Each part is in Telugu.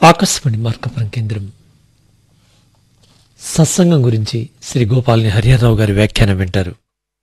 ఆకాశవాణి మార్కపురం కేంద్రం సత్సంగం గురించి శ్రీ గోపాల్ని హరిహరరావు గారి వ్యాఖ్యానం వింటారు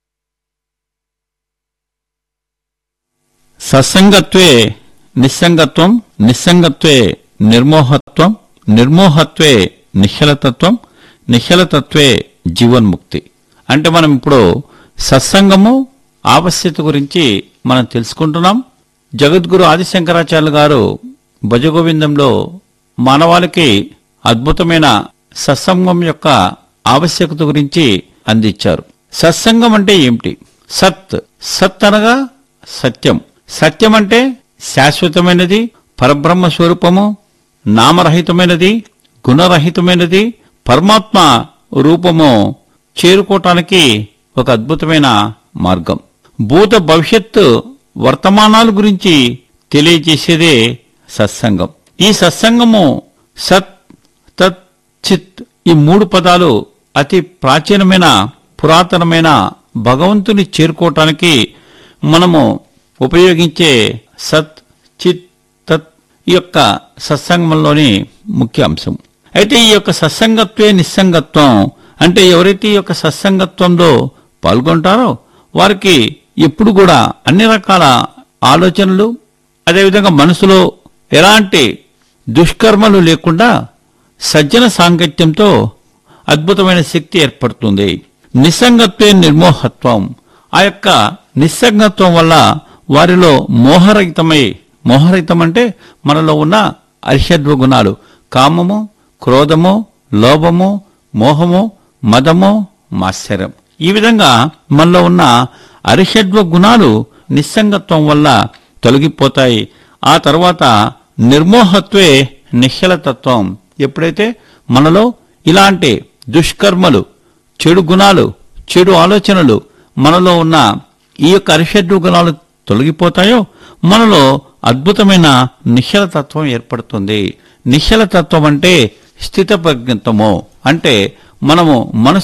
సత్సంగత్వే నిస్సంగత్వం నిస్సంగత్వే నిర్మోహత్వం నిర్మోహత్వే నిశ్చలతత్వం నిశ్చలతత్వే జీవన్ముక్తి అంటే మనం ఇప్పుడు సత్సంగము ఆవశ్యత గురించి మనం తెలుసుకుంటున్నాం జగద్గురు ఆదిశంకరాచార్యులు గారు భజగోవిందంలో మానవాళికి అద్భుతమైన సత్సంగం యొక్క ఆవశ్యకత గురించి అందించారు సత్సంగం అంటే ఏమిటి సత్ సత్ అనగా సత్యం సత్యం అంటే శాశ్వతమైనది పరబ్రహ్మ స్వరూపము నామరహితమైనది గుణరహితమైనది పరమాత్మ రూపము చేరుకోవటానికి ఒక అద్భుతమైన మార్గం భూత భవిష్యత్తు వర్తమానాల గురించి తెలియజేసేదే సత్సంగం ఈ సత్సంగము సత్ తత్ చిత్ ఈ మూడు పదాలు అతి ప్రాచీనమైన పురాతనమైన భగవంతుని చేరుకోవటానికి మనము ఉపయోగించే సత్ చిత్ తత్ ఈ యొక్క సత్సంగంలోని ముఖ్య అంశం అయితే ఈ యొక్క సత్సంగత్వే నిస్సంగత్వం అంటే ఎవరైతే ఈ యొక్క సత్సంగత్వంలో పాల్గొంటారో వారికి ఎప్పుడు కూడా అన్ని రకాల ఆలోచనలు అదేవిధంగా మనసులో ఎలాంటి దుష్కర్మలు లేకుండా సజ్జన సాంగత్యంతో అద్భుతమైన శక్తి ఏర్పడుతుంది నిస్సంగత్వే నిర్మోహత్వం ఆ యొక్క నిస్సంగత్వం వల్ల వారిలో మోహరహితమై మోహరహితం అంటే మనలో ఉన్న అరిషడ్వ గుణాలు కామము క్రోధము లోభము మోహము మదము మాత్సర్యం ఈ విధంగా మనలో ఉన్న అరిషడ్వ గుణాలు నిస్సంగత్వం వల్ల తొలగిపోతాయి ఆ తర్వాత నిర్మోహత్వే నిశ్చలతత్వం ఎప్పుడైతే మనలో ఇలాంటి దుష్కర్మలు చెడు గుణాలు చెడు ఆలోచనలు మనలో ఉన్న ఈ యొక్క అరిషడ్డు గుణాలు తొలగిపోతాయో మనలో అద్భుతమైన నిశ్చలతత్వం ఏర్పడుతుంది నిశ్చలతత్వం అంటే స్థితప్రజ్ఞత్వము అంటే మనము మనసు